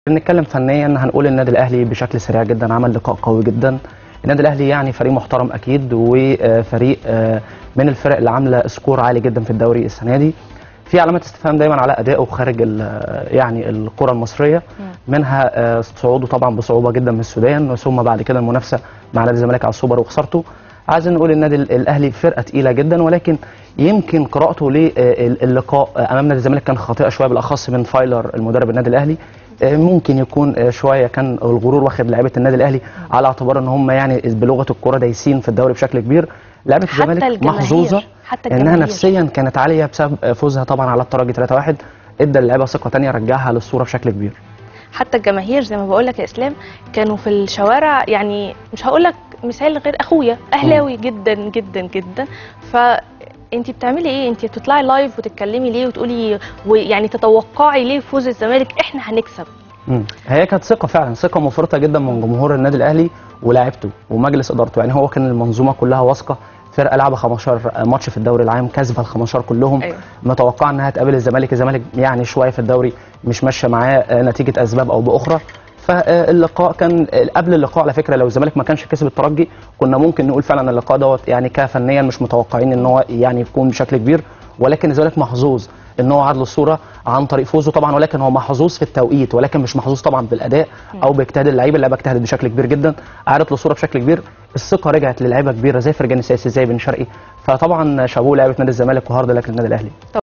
نتكلم فنيا هنقول النادي الاهلي بشكل سريع جدا عمل لقاء قوي جدا النادي الاهلي يعني فريق محترم اكيد وفريق من الفرق اللي عامله سكور عالي جدا في الدوري السنه دي في علامات استفهام دايما على ادائه خارج يعني الكره المصريه منها صعوده طبعا بصعوبه جدا من السودان ثم بعد كده المنافسه مع نادي الزمالك على السوبر وخسارته عايزين نقول النادي الاهلي فرقه تقيله جدا ولكن يمكن قراءته للقاء امام نادي الزمالك كان خاطئه شويه بالاخص من فايلر المدرب النادي الاهلي ممكن يكون شويه كان الغرور واخد لعيبه النادي الاهلي على اعتبار ان هم يعني بلغه الكره دايسين في الدوري بشكل كبير لعيبه الزمالك محظوظه حتى انها نفسيا كانت عاليه بسبب فوزها طبعا على الترجي 3-1 ادى اللعيبه ثقه ثانيه رجعها للصوره بشكل كبير حتى الجماهير زي ما بقول لك يا اسلام كانوا في الشوارع يعني مش هقول لك مثال غير اخويا اهلاوي جدا جدا جدا ف انت بتعملي ايه انت بتطلعي لايف وتتكلمي ليه وتقولي ويعني تتوقعي ليه فوز الزمالك احنا هنكسب مم. هي كانت ثقه فعلا ثقه مفرطه جدا من جمهور النادي الاهلي ولاعيبته ومجلس ادارته يعني هو كان المنظومه كلها واثقه فرقه لعبه 15 ماتش في الدوري العام كسبه ال 15 كلهم أيوة. متوقعه انها تقابل الزمالك الزمالك يعني شويه في الدوري مش ماشيه معاه نتيجه اسباب او باخرى فاللقاء كان قبل اللقاء على فكره لو الزمالك ما كانش كسب الترجي كنا ممكن نقول فعلا اللقاء دوت يعني كفنيا مش متوقعين ان هو يعني يكون بشكل كبير ولكن الزمالك محظوظ ان هو عدل الصوره عن طريق فوزه طبعا ولكن هو محظوظ في التوقيت ولكن مش محظوظ طبعا بالاداء او باجتهاد اللعيبه اللعيبه اجتهدت بشكل كبير جدا عادت الصوره بشكل كبير الثقه رجعت للعيبه كبيره زي فرجاني ساسي زي بن شرقي فطبعا شابوه لعيبه نادي الزمالك وهارد لك للنادي الاهلي